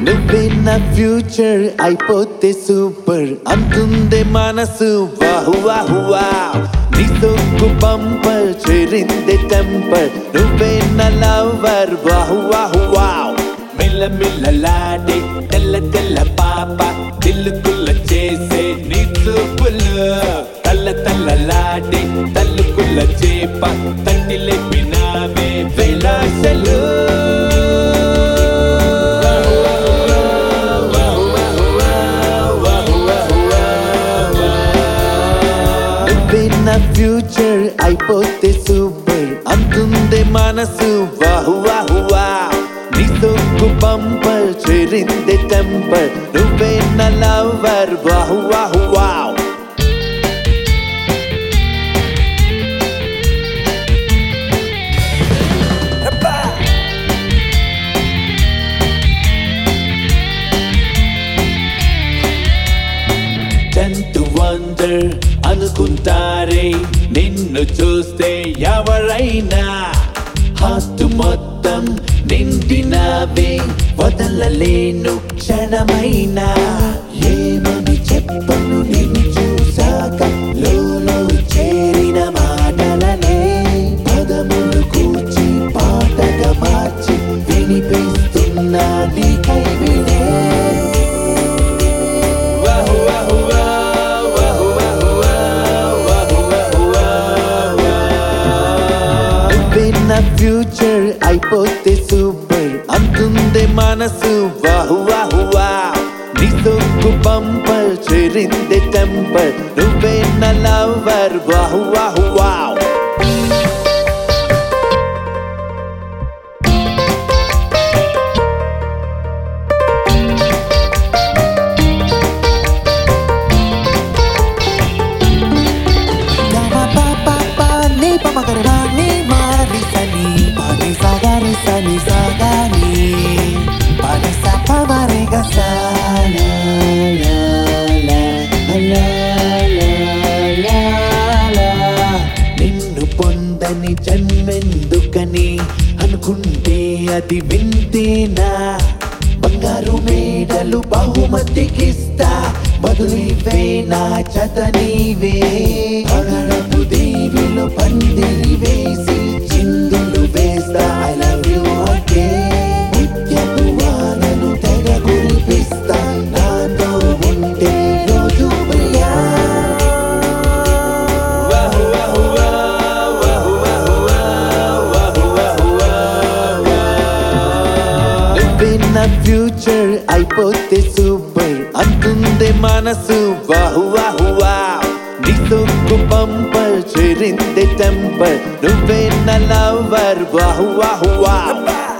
నువ్వే నా ఫ్యూచర్ అయిపోతే సూపర్ అంతుందే మనసు వాహు వాహు వావ్ నీ సొక్కు బంపర్ చేరిందే టెంపర్ నువ్వే నా లవర్ వాహు వాహు వావ్ మిల్ల మిల్లలాడే తెల్ల తెల్ల పాప దిల్లుకుల్ల చేసే నీ చూపులు తల్ల తల్లలాడే తల్లుకుల్ల చేప తన్ని లేపినావే విలాసలు నువ్వే నా ఫ్యూచర్ అయిపోతే సూపర్ అంతుందే మనసు వాహు వాహు వావ్ నీ సొక్కు బంపర్ చేరిందే టెంపర్ నువ్వే నా లవర్ వాహు వాహు వావ్ టెన్త్ వండర్ అనుకుంటారే నిన్ను చూస్తే ఎవరైనా హార్ట్ మొత్తం నిండినవే వదలలేను క్షణమైనా ఏమని చెప్పను నిన్ను చూసాక లోలో చేరిన మాటలనే పదములు కూర్చి పాటగా మార్చి వినిపిస్తున్నా నీకై వినే నువ్వే నా ఫ్యూచర్ అయిపోతే సూపర్ అంతుందే మనసు వాహు వాహు వావ్ నీ సొక్కు బంపర్ చేరిందే టెంపర్ నువ్వే నా లవర్ వాహు వాహు wow Gama pa pa pa ni pa magarba ni marisa ni Pani sa gari sa ni sa gani Pani sa pa mariga sa la la la la la la la నిన్ను పొందని జన్మెందుకని అనుకుంటే అది వింతేనా బంగారు మేడలు బహుమతికిస్తా బదులివే నా చత నీవే అగరపు దేవిలో పందిరి వేసి చిందులు వేస్తా ఐ లవ్ యు అంటే నిత్యపు వానలు తెగ కురిపిస్తా నాతో ఉంటే రోజు ప్రియా నువ్వే నా ఫ్యూచర్ అయిపోతే సూపర్ అంతుందే మనసు వాహు వాహు వావ్ నీ సొక్కు బంపర్ చేరిందే టెంపర్ నువ్వే నా లవర్ వాహు వాహు వావ్